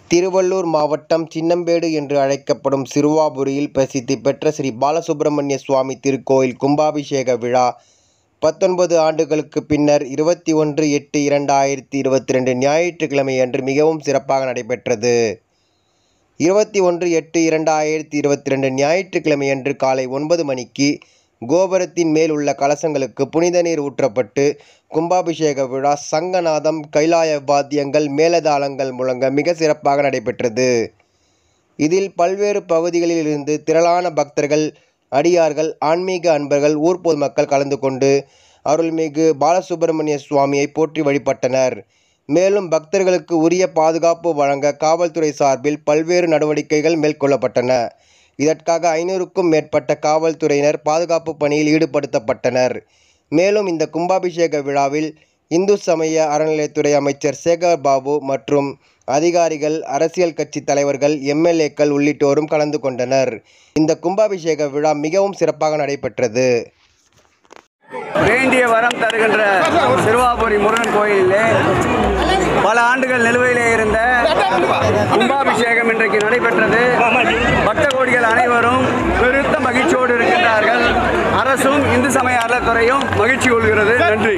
திருவள்ளூர் மாவட்டம் சின்னம்பேடு என்று அழைக்கப்படும் சிறுவாபுரியில் பிரசித்தி பெற்ற ஸ்ரீ பாலசுப்பிரமணிய சுவாமி திருக்கோயில் கும்பாபிஷேக விழா பத்தொன்பது ஆண்டுகளுக்கு பின்னர் இருபத்தி ஒன்று எட்டு இரண்டாயிரத்தி இருபத்தி ரெண்டு ஞாயிற்றுக்கிழமையன்று மிகவும் சிறப்பாக நடைபெற்றது இருபத்தி ஒன்று எட்டு இரண்டாயிரத்தி இருபத்தி ரெண்டு ஞாயிற்றுக்கிழமையன்று காலை ஒன்பது மணிக்கு கோபுரத்தின் மேல் உள்ள கலசங்களுக்கு புனித நீர் ஊற்றப்பட்டு கும்பாபிஷேக விழா சங்கநாதம் கைலாய வாத்தியங்கள் மேலதாளங்கள் முழங்க மிக சிறப்பாக நடைபெற்றது இதில் பல்வேறு பகுதிகளில் இருந்து திரளான பக்தர்கள் அடியார்கள் ஆன்மீக அன்பர்கள் ஊர் பொதுமக்கள் கலந்து கொண்டு அருள்மிகு பாலசுப்பிரமணிய சுவாமியை போற்றி வழிபட்டனர் மேலும் பக்தர்களுக்கு உரிய பாதுகாப்பு வழங்க காவல்துறை சார்பில் பல்வேறு நடவடிக்கைகள் மேற்கொள்ளப்பட்டன இதற்காக ஐநூறுக்கும் மேற்பட்ட காவல்துறையினர் பாதுகாப்பு பணியில் ஈடுபடுத்தப்பட்டனர் மேலும் இந்த கும்பாபிஷேக விழாவில் இந்து சமய அறநிலையத்துறை அமைச்சர் சேகர் பாபு மற்றும் அதிகாரிகள் அரசியல் கட்சி தலைவர்கள் எம்எல்ஏக்கள் உள்ளிட்டோரும் கலந்து கொண்டனர் இந்த கும்பாபிஷேக விழா மிகவும் சிறப்பாக நடைபெற்றது வேண்டிய வரம் தருகின்ற சிறுவாபுரி முருகன் கோயிலிலே பல ஆண்டுகள் நிலுவையிலே இருந்த கும்பாபிஷேகம் இன்றைக்கு நடைபெற்றது பக்த கோடிகள் அனைவரும் பெருத்த மகிழ்ச்சியோடு இருக்கின்றார்கள் அரசும் இந்து சமய அறத்துறையும் மகிழ்ச்சி கொள்கிறது நன்றி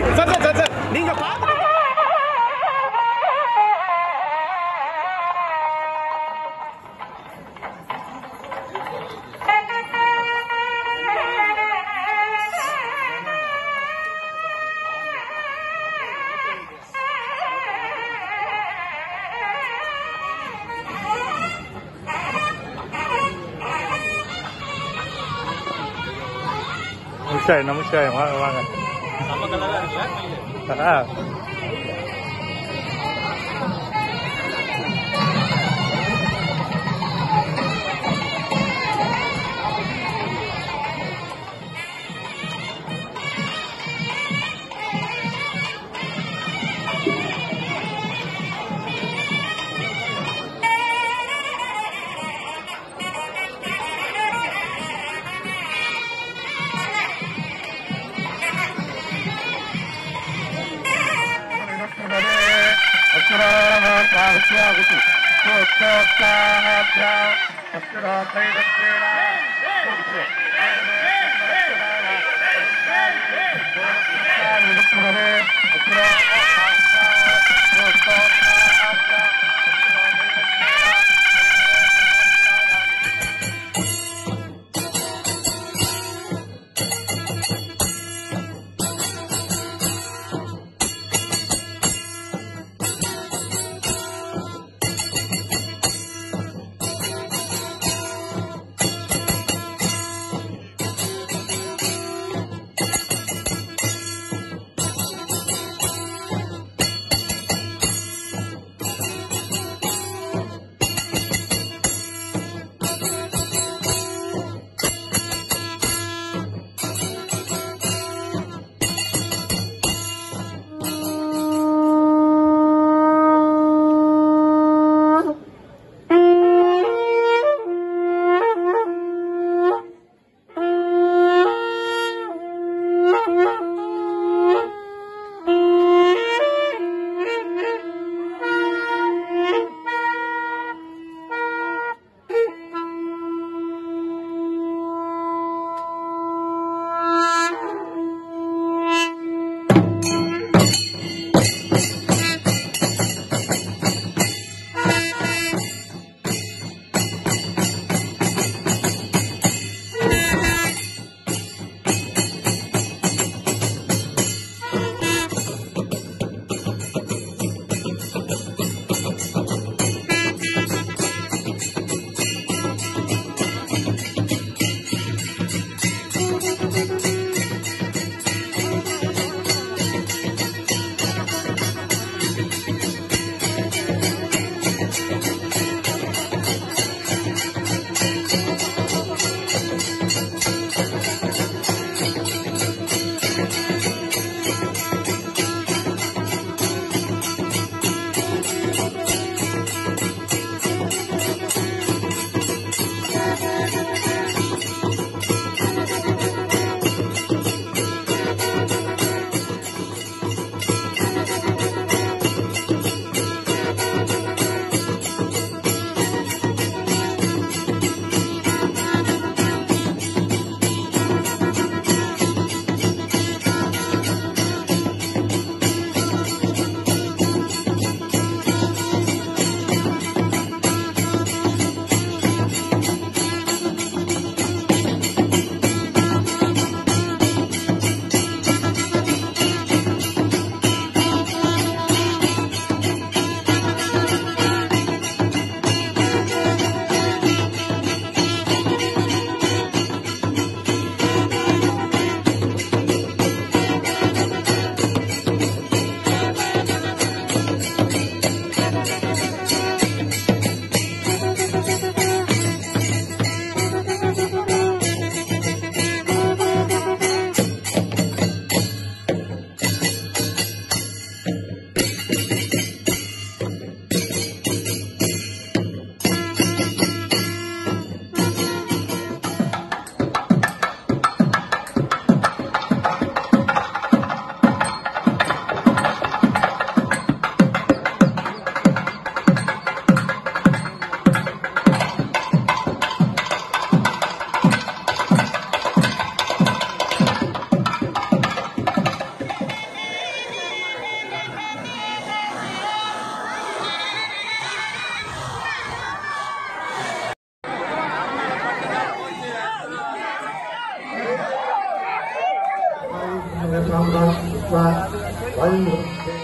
நமஸ்காரம் நமஸ்காரம் வாங்க வாங்க ஆ. ராம் ராம் ராம் ராம்